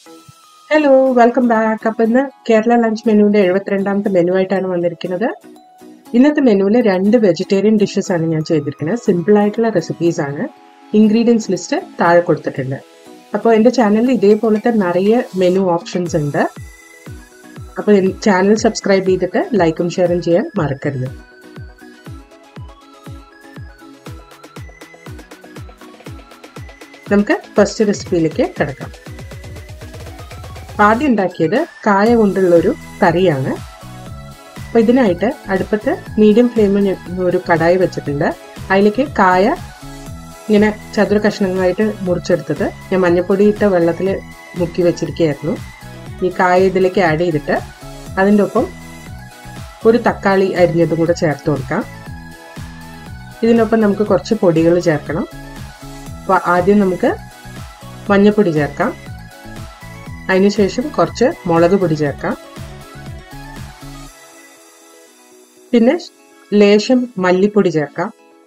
hello welcome back അപ്പം ഇന്ന് Kerala lunch മെനുവിന്റെ എഴുപത്തിരണ്ടാമത്തെ മെനു ആയിട്ടാണ് വന്നിരിക്കുന്നത് ഇന്നത്തെ മെനുവിൽ രണ്ട് വെജിറ്റേറിയൻ ഡിഷസ് ആണ് ഞാൻ ചെയ്തിരിക്കുന്നത് സിമ്പിൾ ആയിട്ടുള്ള റെസിപ്പീസ് ആണ് ഇൻഗ്രീഡിയൻസ് ലിസ്റ്റ് താഴെ കൊടുത്തിട്ടുണ്ട് അപ്പോൾ എൻ്റെ ചാനലിൽ ഇതേപോലത്തെ നിറയെ മെനു ഓപ്ഷൻസ് ഉണ്ട് അപ്പോൾ ചാനൽ സബ്സ്ക്രൈബ് ചെയ്തിട്ട് ലൈക്കും ഷെയറും ചെയ്യാൻ മറക്കരുത് നമുക്ക് ഫസ്റ്റ് റെസിപ്പിയിലേക്ക് കിടക്കാം ആദ്യം ഉണ്ടാക്കിയത് കായ കൊണ്ടുള്ള ഒരു കറിയാണ് അപ്പൊ ഇതിനായിട്ട് അടുപ്പത്ത് മീഡിയം ഫ്ലെയിമിൽ ഒരു കടായി വെച്ചിട്ടുണ്ട് അതിലേക്ക് കായ ഇങ്ങനെ ചതുര കഷ്ണങ്ങളായിട്ട് മുറിച്ചെടുത്തത് ഞാൻ മഞ്ഞപ്പൊടി ഇട്ട വെള്ളത്തിൽ മുക്കി വെച്ചിരിക്കുകയായിരുന്നു ഈ കായ ഇതിലേക്ക് ആഡ് ചെയ്തിട്ട് അതിൻ്റെ ഒപ്പം ഒരു തക്കാളി അരിഞ്ഞതും കൂടെ ചേർത്ത് കൊടുക്കാം ഇതിനൊപ്പം നമുക്ക് കുറച്ച് പൊടികൾ ചേർക്കണം അപ്പോൾ ആദ്യം നമുക്ക് മഞ്ഞപ്പൊടി ചേർക്കാം അതിനുശേഷം കുറച്ച് മുളക് പൊടി ചേർക്കാം പിന്നെ ലേശം മല്ലിപ്പൊടി ചേർക്കാം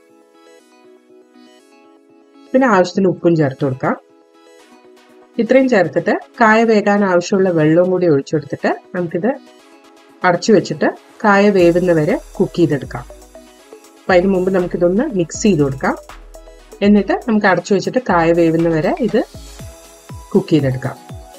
പിന്നെ ആവശ്യത്തിന് ഉപ്പും ചേർത്ത് കൊടുക്കാം ഇത്രയും ചേർത്തിട്ട് കായ വേകാൻ ആവശ്യമുള്ള വെള്ളവും കൂടി ഒഴിച്ചു കൊടുത്തിട്ട് നമുക്കിത് അടച്ചു വെച്ചിട്ട് കായ വേവുന്നവരെ കുക്ക് ചെയ്തെടുക്കാം അപ്പം അതിന് മുമ്പ് നമുക്കിതൊന്ന് മിക്സ് ചെയ്ത് കൊടുക്കാം എന്നിട്ട് നമുക്ക് അടച്ചു വെച്ചിട്ട് കായ വേവുന്നവരെ ഇത് കുക്ക് ചെയ്തെടുക്കാം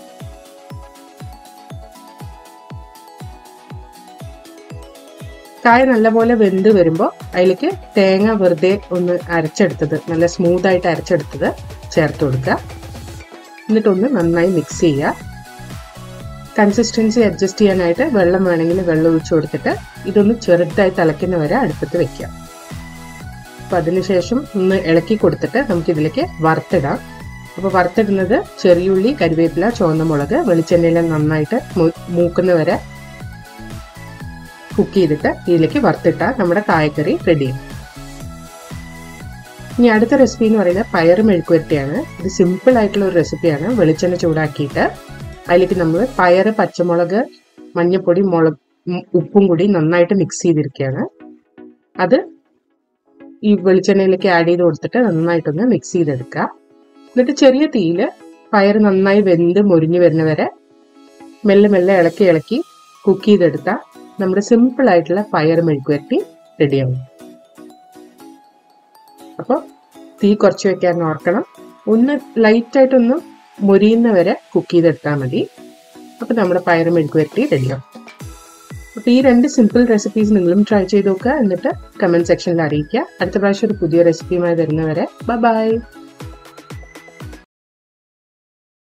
കായ നല്ലപോലെ വെന്ത് വരുമ്പോൾ അതിലേക്ക് തേങ്ങ വെറുതെ ഒന്ന് അരച്ചെടുത്തത് നല്ല സ്മൂത്ത് ആയിട്ട് അരച്ചെടുത്തത് ചേർത്ത് കൊടുക്കുക എന്നിട്ടൊന്ന് നന്നായി മിക്സ് ചെയ്യുക കൺസിസ്റ്റൻസി അഡ്ജസ്റ്റ് ചെയ്യാനായിട്ട് വെള്ളം വേണമെങ്കിൽ വെള്ളം ഒഴിച്ചു കൊടുത്തിട്ട് ഇതൊന്ന് ചെറുതായി തിളയ്ക്കുന്ന വരെ അടുപ്പത്ത് വെക്കുക അപ്പം അതിനുശേഷം ഒന്ന് ഇളക്കി കൊടുത്തിട്ട് നമുക്ക് ഇതിലേക്ക് വറുത്തിടാം അപ്പോൾ വറുത്തിടുന്നത് ചെറിയുള്ളി കരിവേപ്പില ചുവന്ന മുളക് വെളിച്ചെണ്ണയിൽ നന്നായിട്ട് മൂക്കുന്ന വരെ കുക്ക് ചെയ്തിട്ട് ഇതിലേക്ക് വറുത്തിട്ടാൽ നമ്മുടെ കായക്കറി റെഡിയാണ് ഇനി അടുത്ത റെസിപ്പി എന്ന് പറയുന്നത് പയർ മെഴുക്കുവരട്ടിയാണ് ഇത് സിമ്പിൾ ആയിട്ടുള്ള ഒരു റെസിപ്പിയാണ് വെളിച്ചെണ്ണ ചൂടാക്കിയിട്ട് അതിലേക്ക് നമ്മൾ പയർ പച്ചമുളക് മഞ്ഞൾപ്പൊടി മുളക് ഉപ്പും കൂടി നന്നായിട്ട് മിക്സ് ചെയ്തിരിക്കുകയാണ് അത് ഈ വെളിച്ചെണ്ണയിലേക്ക് ആഡ് ചെയ്ത് കൊടുത്തിട്ട് നന്നായിട്ടൊന്ന് മിക്സ് ചെയ്തെടുക്കുക എന്നിട്ട് ചെറിയ തീയിൽ പയർ നന്നായി വെന്ത് മുരിഞ്ഞു വരുന്നവരെ മെല്ലെ മെല്ലെ ഇളക്കി ഇളക്കി കുക്ക് ചെയ്തെടുത്താൽ നമ്മുടെ സിമ്പിൾ ആയിട്ടുള്ള പയർ മെഴുക്കുവരട്ടി റെഡിയാവും അപ്പോൾ തീ കുറച്ച് വെക്കാൻ ഓർക്കണം ഒന്ന് ലൈറ്റായിട്ടൊന്ന് മുരിയുന്നവരെ കുക്ക് ചെയ്തെടുത്താൽ മതി അപ്പോൾ നമ്മുടെ പയർ മെഴുക്കുവരട്ടി റെഡിയാവും അപ്പോൾ ഈ രണ്ട് സിമ്പിൾ റെസിപ്പീസ് നിങ്ങളും ട്രൈ ചെയ്ത് നോക്കുക എന്നിട്ട് കമൻറ്റ് സെക്ഷനിൽ അറിയിക്കുക അടുത്ത പ്രാവശ്യം ഒരു പുതിയ റെസിപ്പിയുമായി വരുന്നവരെ ബൈ